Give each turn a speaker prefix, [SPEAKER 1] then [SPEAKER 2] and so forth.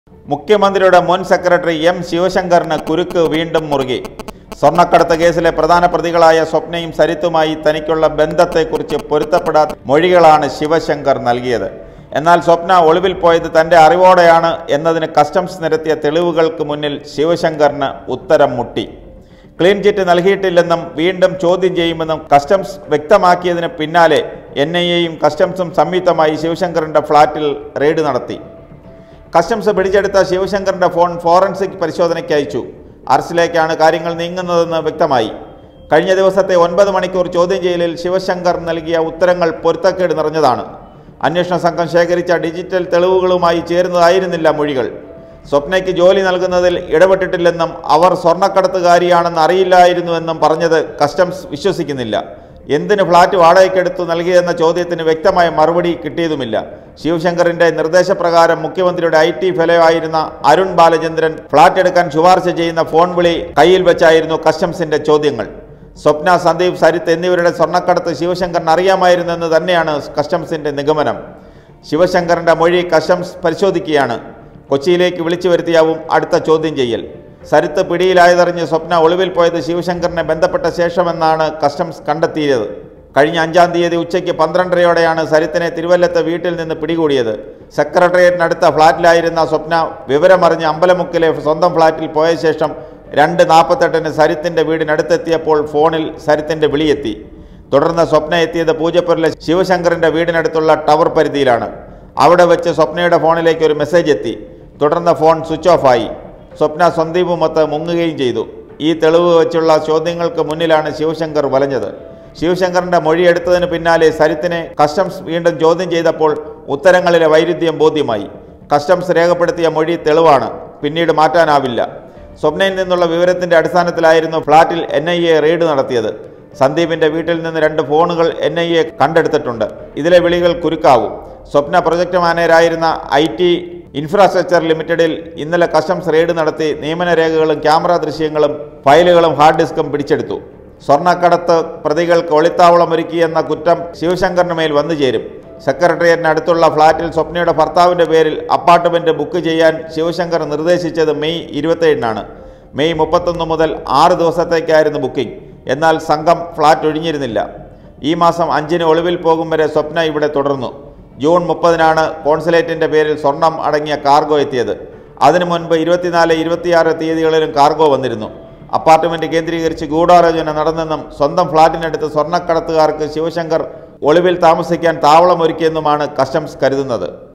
[SPEAKER 1] മുഖ്യമന്ത്രിയുടെ മുൻ secretary M ശിവശങ്കറിന് കുരുക്ക് വീണ്ടും മുറുകി സ്വർണ്ണക്കടത്ത് കേസിലെ പ്രധാന പ്രതികളായ സ്വപ്നയും സരിത്തുമായി തനിക്കുള്ള ബന്ധത്തെക്കുറിച്ച് പൊരുത്തപ്പെടാത്ത മൊഴികളാണ് ശിവശങ്കർ നൽകിയത് എന്നാൽ സ്വപ്ന ഒളിവിൽ പോയത് തന്റെ അറിവോടെയാണ് എന്നതിന് കസ്റ്റംസ് നിരത്തിയ തെളിവുകൾക്ക് മുന്നിൽ ശിവശങ്കറിന് ഉത്തരം മുട്ടി ക്ലീൻ ചിറ്റ് നൽകിയിട്ടില്ലെന്നും വീണ്ടും ചോദ്യം ചെയ്യുമെന്നും കസ്റ്റംസ് വ്യക്തമാക്കിയതിന് പിന്നാലെ എൻ ഐ എയും കസ്റ്റംസും സംയുക്തമായി ശിവശങ്കറിന്റെ ഫ്ളാറ്റിൽ റെയ്ഡ് നടത്തി കസ്റ്റംസ് പിടിച്ചെടുത്ത ശിവശങ്കറിന്റെ ഫോൺ ഫോറൻസിക് പരിശോധനയ്ക്ക് അയച്ചു അറസ്റ്റിലേക്കാണ് കാര്യങ്ങൾ നീങ്ങുന്നതെന്ന് വ്യക്തമായി കഴിഞ്ഞ ദിവസത്തെ ഒൻപത് മണിക്കൂർ ചോദ്യം ചെയ്യലിൽ ശിവശങ്കർ നൽകിയ ഉത്തരങ്ങൾ പൊരുത്തക്കേട് നിറഞ്ഞതാണ് അന്വേഷണ സംഘം ശേഖരിച്ച ഡിജിറ്റൽ തെളിവുകളുമായി ചേരുന്നതായിരുന്നില്ല മൊഴികൾ സ്വപ്നയ്ക്ക് ജോലി നൽകുന്നതിൽ ഇടപെട്ടിട്ടില്ലെന്നും അവർ സ്വർണ്ണക്കടത്തുകാരിയാണെന്ന് അറിയില്ലായിരുന്നുവെന്നും പറഞ്ഞത് കസ്റ്റംസ് വിശ്വസിക്കുന്നില്ല എന്തിന് ഫ്ളാറ്റ് വാടകയ്ക്കെടുത്തു നൽകിയെന്ന ചോദ്യത്തിന് വ്യക്തമായ മറുപടി കിട്ടിയതുമില്ല ശിവശങ്കറിന്റെ നിർദ്ദേശപ്രകാരം മുഖ്യമന്ത്രിയുടെ ഐ ടി ഫെലോ ആയിരുന്ന അരുൺ ബാലചന്ദ്രൻ ഫ്ളാറ്റ് എടുക്കാൻ ശുപാർശ ചെയ്യുന്ന ഫോൺ വിളി കയ്യിൽ വെച്ചായിരുന്നു കസ്റ്റംസിന്റെ ചോദ്യങ്ങൾ സ്വപ്ന സന്ദീപ് സരിത്ത് എന്നിവരുടെ സ്വർണ്ണക്കടത്ത് ശിവശങ്കറിന് അറിയാമായിരുന്നെന്ന് തന്നെയാണ് കസ്റ്റംസിന്റെ നിഗമനം ശിവശങ്കറിന്റെ മൊഴി കസ്റ്റംസ് പരിശോധിക്കുകയാണ് കൊച്ചിയിലേക്ക് വിളിച്ചു വരുത്തിയാവും അടുത്ത ചോദ്യം ചെയ്യൽ സരിത്ത് പിടിയിലായതറിഞ്ഞ് സ്വപ്ന ഒളിവിൽ പോയത് ശിവശങ്കറിനെ ബന്ധപ്പെട്ട ശേഷമെന്നാണ് കസ്റ്റംസ് കണ്ടെത്തിയത് കഴിഞ്ഞ അഞ്ചാം തീയതി ഉച്ചയ്ക്ക് പന്ത്രണ്ടരയോടെയാണ് സരിത്തിനെ തിരുവല്ലത്ത് വീട്ടിൽ നിന്ന് പിടികൂടിയത് സെക്രട്ടേറിയറ്റിനടുത്ത ഫ്ളാറ്റിലായിരുന്ന സ്വപ്ന വിവരമറിഞ്ഞ് അമ്പലമുക്കിലെ സ്വന്തം ഫ്ളാറ്റിൽ പോയ ശേഷം രണ്ട് നാൽപ്പത്തെട്ടിന് സരിത്തിൻ്റെ വീടിനടുത്തെത്തിയപ്പോൾ ഫോണിൽ സരിത്തിൻ്റെ വിളിയെത്തി തുടർന്ന് സ്വപ്ന എത്തിയത് പൂജപ്പുരിലെ ശിവശങ്കറിൻ്റെ വീടിനടുത്തുള്ള ടവർ പരിധിയിലാണ് അവിടെ വെച്ച് സ്വപ്നയുടെ ഫോണിലേക്ക് ഒരു മെസ്സേജ് എത്തി തുടർന്ന് ഫോൺ സ്വിച്ച് ഓഫായി സ്വപ്ന സന്ദീപുമൊത്ത് മുങ്ങുകയും ചെയ്തു ഈ തെളിവ് വെച്ചുള്ള ചോദ്യങ്ങൾക്ക് മുന്നിലാണ് ശിവശങ്കർ വലഞ്ഞത് ശിവശങ്കറിന്റെ മൊഴി എടുത്തതിന് പിന്നാലെ സരിത്തിനെ കസ്റ്റംസ് വീണ്ടും ചോദ്യം ചെയ്തപ്പോൾ ഉത്തരങ്ങളിലെ വൈരുദ്ധ്യം ബോധ്യമായി കസ്റ്റംസ് രേഖപ്പെടുത്തിയ മൊഴി തെളിവാണ് പിന്നീട് മാറ്റാനാവില്ല സ്വപ്നയിൽ നിന്നുള്ള വിവരത്തിന്റെ അടിസ്ഥാനത്തിലായിരുന്നു ഫ്ളാറ്റിൽ എൻ ഐ എ റെയ്ഡ് നടത്തിയത് സന്ദീപിന്റെ വീട്ടിൽ നിന്ന് രണ്ട് ഫോണുകൾ എൻ ഐ എ കണ്ടെടുത്തിട്ടുണ്ട് ഇതിലെ വിളികൾ കുരുക്കാവും സ്വപ്ന പ്രൊജക്ട് മാനേജരായിരുന്ന ഐ ടി ഇൻഫ്രാസ്ട്രക്ചർ ലിമിറ്റഡിൽ ഇന്നലെ കസ്റ്റംസ് റെയ്ഡ് നടത്തി നിയമന രേഖകളും ക്യാമറ ദൃശ്യങ്ങളും ഫയലുകളും ഹാർഡ് ഡിസ്കും പിടിച്ചെടുത്തു സ്വർണ്ണക്കടത്ത് പ്രതികൾക്ക് ഒളിത്താവളമൊരുക്കിയെന്ന കുറ്റം ശിവശങ്കറിന് മേൽ വന്നു ചേരും സെക്രട്ടേറിയറ്റിന് അടുത്തുള്ള ഫ്ളാറ്റിൽ സ്വപ്നയുടെ ഭർത്താവിൻ്റെ പേരിൽ അപ്പാർട്ട്മെൻറ്റ് ബുക്ക് ചെയ്യാൻ ശിവശങ്കർ നിർദ്ദേശിച്ചത് മെയ് ഇരുപത്തേഴിനാണ് മെയ് മുപ്പത്തൊന്ന് മുതൽ ആറ് ദിവസത്തേക്കായിരുന്നു ബുക്കിംഗ് എന്നാൽ സംഘം ഫ്ളാറ്റ് ഒഴിഞ്ഞിരുന്നില്ല ഈ മാസം അഞ്ചിന് ഒളിവിൽ പോകും വരെ സ്വപ്ന ഇവിടെ തുടർന്നു ജൂൺ മുപ്പതിനാണ് കോൺസുലേറ്റിൻ്റെ പേരിൽ സ്വർണം അടങ്ങിയ കാർഗോ എത്തിയത് അതിനു മുൻപ് ഇരുപത്തിനാല് ഇരുപത്തിയാറ് തീയതികളിലും കാർഗോ വന്നിരുന്നു അപ്പാർട്ട്മെന്റ് കേന്ദ്രീകരിച്ച് ഗൂഢാലോചന നടന്നെന്നും സ്വന്തം ഫ്ളാറ്റിനടുത്ത് സ്വർണ്ണക്കടത്തുകാർക്ക് ശിവശങ്കർ ഒളിവിൽ താമസിക്കാൻ താവളമൊരുക്കിയെന്നുമാണ് കസ്റ്റംസ് കരുതുന്നത്